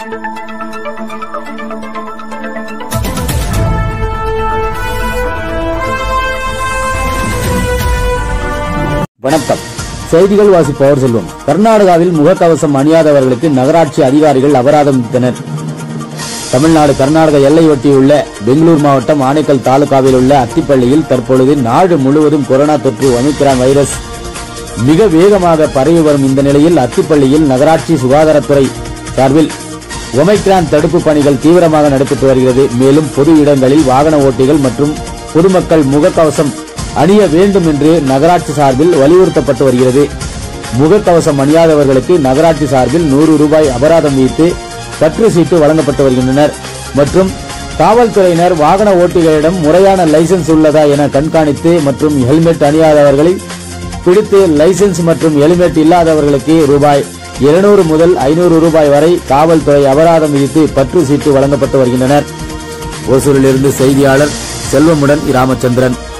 வணக்கம் செய்திகள் வாசிப்பவர் செல்வம் கர்நாடகாவில் முகக்கவசம் அணியாதவர்களுக்கு நகராட்சி அதிகாரிகள் அபராதம் விதித்தனர் தமிழ்நாடு கர்நாடக எல்லையொட்டியுள்ள பெங்களூர் மாவட்டம் ஆனைக்கல் தாலுகாவில் உள்ள அத்திப்பள்ளியில் தற்பொழுது நாடு முழுவதும் கொரோனா தொற்று ஒமிக்ரான் வைரஸ் மிக வேகமாக பரவி வரும் இந்த நிலையில் அத்திப்பள்ளியில் நகராட்சி சுகாதாரத்துறை சார்பில் ஒமைக்ரான் தடுப்பு பணிகள் தீவிரமாக நடைபெற்று வருகிறது மேலும் பொது இடங்களில் வாகன ஓட்டிகள் மற்றும் பொதுமக்கள் முகக்கவசம் அணிய வேண்டும் என்று நகராட்சி சார்பில் வலியுறுத்தப்பட்டு வருகிறது முகக்கவசம் அணியாதவர்களுக்கு நகராட்சி சார்பில் நூறு ரூபாய் அபராதம் விதித்து பற்று சீட்டு வழங்கப்பட்டு வருகின்றனர் மற்றும் காவல்துறையினர் வாகன ஓட்டிகளிடம் முறையான லைசென்ஸ் உள்ளதா என கண்காணித்து மற்றும் ஹெல்மெட் அணியாதவர்களை பிடித்து லைசென்ஸ் மற்றும் ஹெல்மெட் இல்லாதவர்களுக்கு ரூபாய் 200 முதல் ஐநூறு ரூபாய் வரை காவல்துறை அபராதம் விதித்து பற்று சீட்டு வழங்கப்பட்டு வருகின்றனர் ஓசூரிலிருந்து செய்தியாளர் செல்வமுடன் ராமச்சந்திரன்